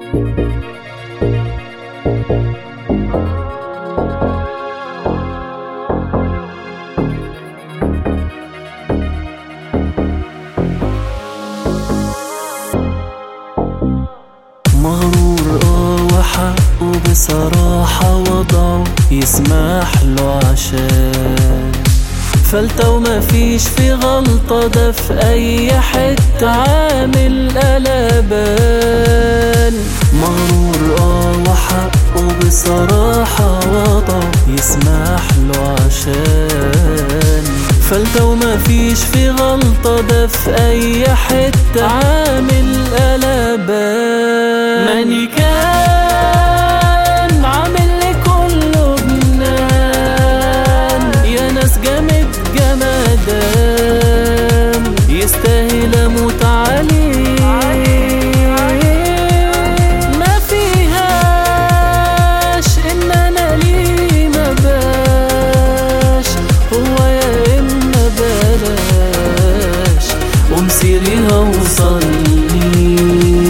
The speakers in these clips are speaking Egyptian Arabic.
مغرور اه وحقه بصراحة وضعه يسمح له عشان فلتة وما فيش في غلطة ده في أي حتة عامل قلبان مغرور اه وحقه بصراحة وضعه يسمح له عشان فلتة وما فيش في غلطة ده في أي حتة عامل قلبان ماني كان عامل لكله جنان يا ناس جامد جمدان يستاهل اموت عليه ما فيهاش ان انا ليه ما باش هو يا اما بلاش ومسيري هوصل ليه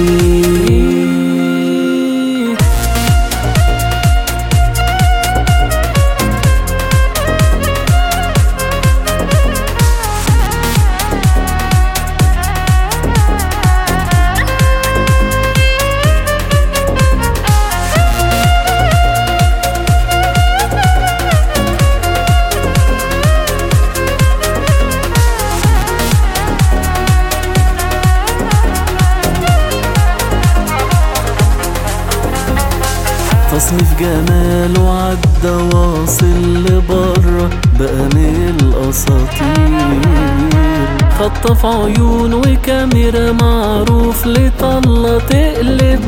تصنيف جماله عدى واصل لبره بقى من الاساطير خطف عيون وكاميرا معروف لطلة تقلب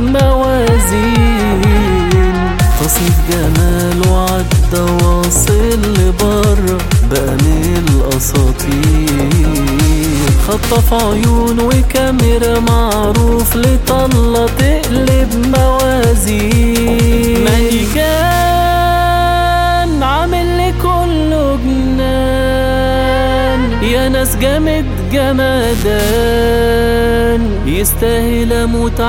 موازين تصنيف جماله عدى واصل لبره بقى من الاساطير خطف عيون وكاميرا معروف لطلة تقلب موازين مالي كان عامل لكله جنان يا ناس جامد جمدان يستاهل اموت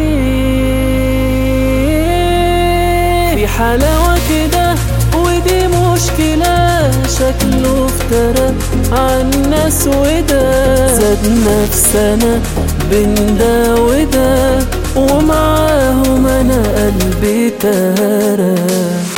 عليه في حلاوة كده ودي مشكلة شكله افترى عالناس وده زاد نفسنا بين ده وده ومعاهم انا قلبي تهرى